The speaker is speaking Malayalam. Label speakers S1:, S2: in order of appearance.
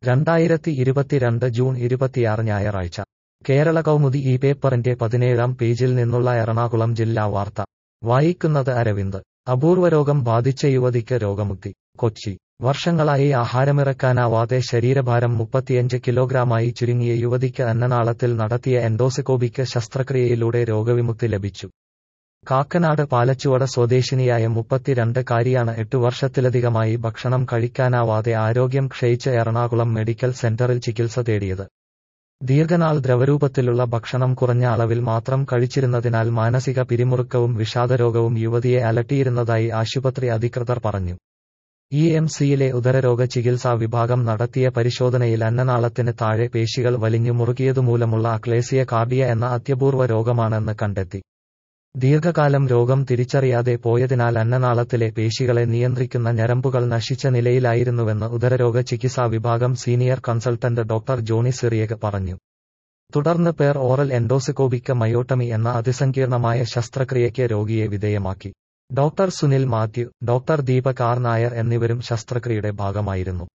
S1: രണ്ടായിരത്തി ഇരുപത്തിരണ്ട് ജൂൺ ഇരുപത്തിയാറ് ഞായറാഴ്ച കേരള കൗമുദി ഈ പേപ്പറിന്റെ പതിനേഴാം പേജിൽ നിന്നുള്ള എറണാകുളം ജില്ലാ വാർത്ത വായിക്കുന്നത് അരവിന്ദ് അപൂർവ രോഗം ബാധിച്ച യുവതിക്ക് രോഗമുക്തി കൊച്ചി വർഷങ്ങളായി ആഹാരമിറക്കാനാവാതെ ശരീരഭാരം മുപ്പത്തിയഞ്ച് കിലോഗ്രാമായി ചുരുങ്ങിയ യുവതിക്ക് അന്നനാളത്തിൽ നടത്തിയ എൻഡോസ്കോപിക്ക് ശസ്ത്രക്രിയയിലൂടെ രോഗവിമുക്തി ലഭിച്ചു കാക്കനാട് പാലച്ചുവട സ്വദേശിനിയായ മുപ്പത്തിരണ്ട് കാരിയാണ് എട്ടു വർഷത്തിലധികമായി ഭക്ഷണം കഴിക്കാനാവാതെ ആരോഗ്യം ക്ഷയിച്ച് എറണാകുളം മെഡിക്കൽ സെന്ററിൽ ചികിത്സ തേടിയത് ദീർഘനാൾ ദ്രവരൂപത്തിലുള്ള ഭക്ഷണം കുറഞ്ഞ അളവിൽ മാത്രം കഴിച്ചിരുന്നതിനാൽ മാനസിക പിരിമുറുക്കവും വിഷാദരോഗവും യുവതിയെ അലട്ടിയിരുന്നതായി ആശുപത്രി അധികൃതർ പറഞ്ഞു ഇ എം സിയിലെ ഉദരരോഗ ചികിത്സാ വിഭാഗം നടത്തിയ പരിശോധനയിൽ അന്നനാളത്തിന് താഴെ പേശികൾ വലിഞ്ഞു മുറുകിയതുമൂലമുള്ള അക്ലേസിയ കാർഡിയ എന്ന അത്യപൂർവ രോഗമാണെന്ന് കണ്ടെത്തി ദീർഘകാലം രോഗം തിരിച്ചറിയാതെ പോയതിനാൽ അന്നനാളത്തിലെ പേശികളെ നിയന്ത്രിക്കുന്ന ഞരമ്പുകൾ നശിച്ച നിലയിലായിരുന്നുവെന്ന് ഉദരരോഗ ചികിത്സാ വിഭാഗം senior consultant doctor Johny Cyriac പറഞ്ഞു തുടർന്ന് പേർ ഓറൽ എൻഡോസ്കോപിക്ക് മയോട്ടമി എന്ന അതിസങ്കീർണമായ ശസ്ത്രക്രിയയ്ക്ക് രോഗിയെ വിധേയമാക്കി doctor Sunil Mathew doctor Deepak R Nair എന്നിവരും ശസ്ത്രക്രിയയുടെ ഭാഗമായിരുന്നു